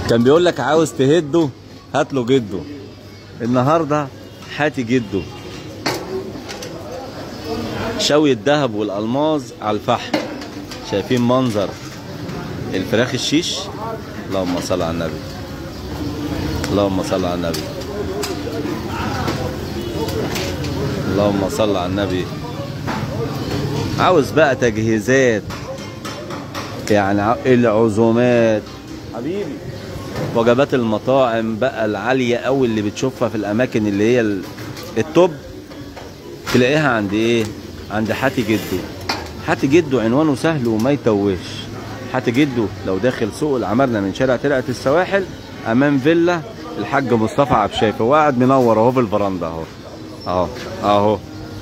كان بيقول لك عاوز تهده هات له جده النهارده حاتي جده شوي الذهب والالماظ على الفحم شايفين منظر الفراخ الشيش اللهم صل على النبي اللهم صل على النبي اللهم صل على النبي عاوز بقى تجهيزات يعني ع- العزومات حبيبي وجبات المطاعم بقى العالية قوي اللي بتشوفها في الأماكن اللي هي ال- التوب تلاقيها عند إيه؟ عند حاتي جدو حاتي جدو عنوانه سهل وما يتوهش حاتي جدو لو داخل سوق العمارنة من شارع ترعة السواحل أمام فيلا الحاج مصطفى عبشافي وقاعد منور أهو في الفرندا أهو أهو أهو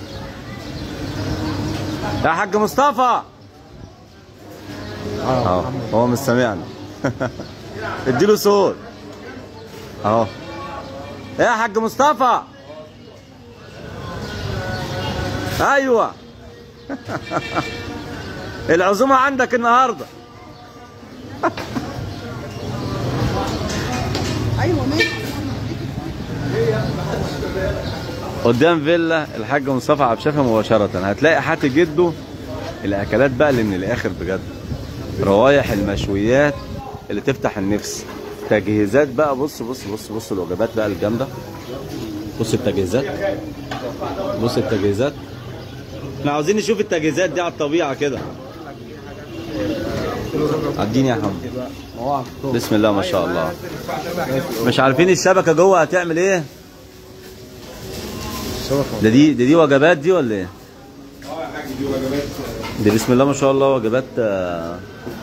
يا حاج مصطفى اهو هو مش سامعني اديله صوت اهو يا حاج مصطفى ايوه العزومه عندك النهارده ايوه ماشي قدام فيلا الحاج مصطفى عبد الشافي مباشره هتلاقي حاتي جده الاكلات بقى اللي من الاخر بجد روايح المشويات اللي تفتح النفس تجهيزات بقى بص بص بص بص الوجبات بقى الجامده بص التجهيزات بص التجهيزات احنا عاوزين نشوف التجهيزات دي على الطبيعه كده عديني يا حمد بسم الله ما شاء الله مش عارفين الشبكه جوه هتعمل ايه ده دي ده دي وجبات دي ولا ايه؟ دي بسم الله ما شاء الله وجبات آه،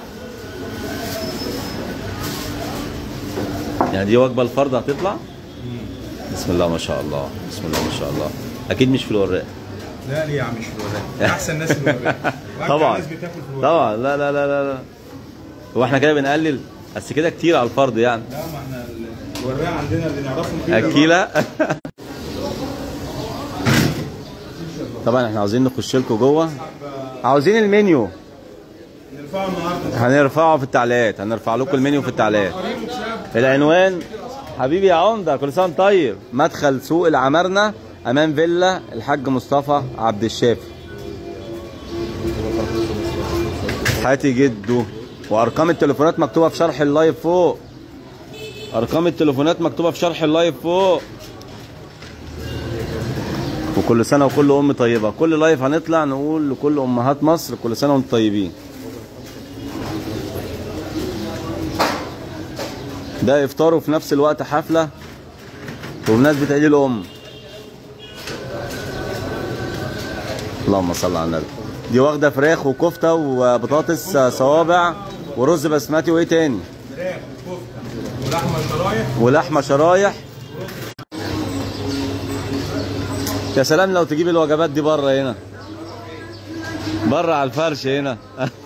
يعني دي وجبه الفرد هتطلع؟ بسم الله ما شاء الله بسم الله ما شاء الله اكيد مش في الوراق لا ليه يا عم مش في الولاء احسن ناس في الولاء طبعا ناس بتاكل في الولاء طبعا لا لا لا لا لا هو احنا كده بنقلل بس كده كتير على الفرد يعني لا ما احنا الوراء عندنا اللي نعرفهم كده اكيله طبعا احنا عاوزين نخش لكم جوه عاوزين المنيو نرفعه النهارده هنرفعه في التعليقات هنرفع لكم المنيو في التعليقات العنوان حبيبي يا عمده كل سنه وأنت طيب مدخل سوق العمارنه امام فيلا الحاج مصطفى عبد الشافي حياتي جده وارقام التليفونات مكتوبه في شرح اللايف فوق ارقام التليفونات مكتوبه في شرح اللايف فوق وكل سنه وكل ام طيبه كل لايف هنطلع نقول لكل امهات مصر كل سنه وانتم طيبين ده افطار وفي نفس الوقت حفله وبمناسبه عيد الام اللهم صل على النبي دي واخده فراخ وكفته وبطاطس صوابع ورز بسمتي وايه تاني فراخ وكفته ولحمه شرايح ولحمه شرايح يا سلام لو تجيب الوجبات دي بره هنا بره على الفرش هنا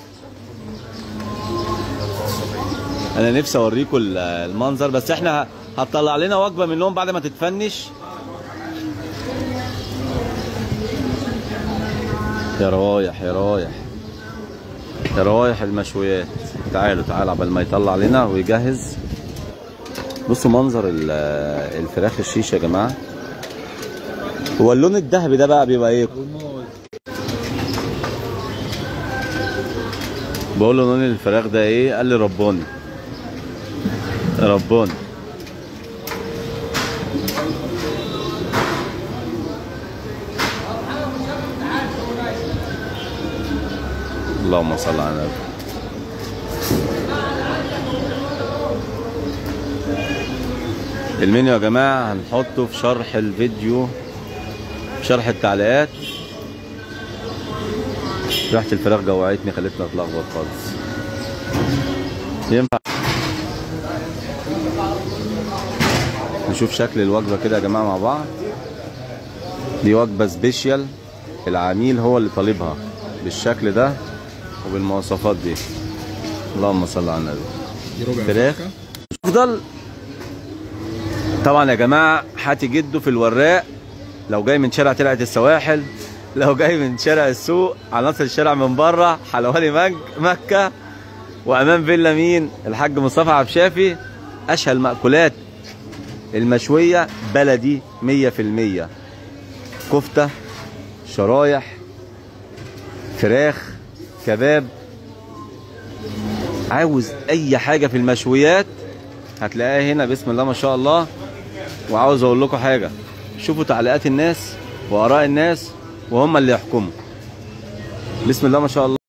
انا نفسي اوريكم ال- المنظر بس احنا هتطلع لنا وجبه منهم بعد ما تتفنش يا روايح يا رايح يا روايح المشويات تعالوا تعالوا قبل ما يطلع لنا ويجهز بصوا منظر ال- الفراخ الشيش يا جماعه هو اللون الذهبي ده بقى بيبقى ايه بقول له لون الفراخ ده ايه قال لي رباني رباني اللهم صل على النبي المنيو يا جماعة هنحطه في شرح الفيديو في شرح التعليقات ريحة الفراخ جوعتني خلتني اتلخبط خالص ينفع نشوف شكل الوجبة كده يا جماعة مع بعض دي وجبة سبيشال العميل هو اللي طالبها بالشكل ده وبالمواصفات دي اللهم صل على النبي دي ربع فراخ افضل طبعا يا جماعه حاتي جده في الوراق لو جاي من شارع ترعه السواحل لو جاي من شارع السوق على نص الشارع من بره حلواني مج مكه وامام فيلا مين الحاج مصطفى عبد الشافي اشهى المأكولات المشوية بلدي مية في المية كفتة شرايح فراخ كباب عاوز اي حاجة في المشويات هتلاقيها هنا بسم الله ما شاء الله وعاوز اقول لكم حاجة شوفوا تعليقات الناس واراء الناس وهم اللي يحكموا بسم الله ما شاء الله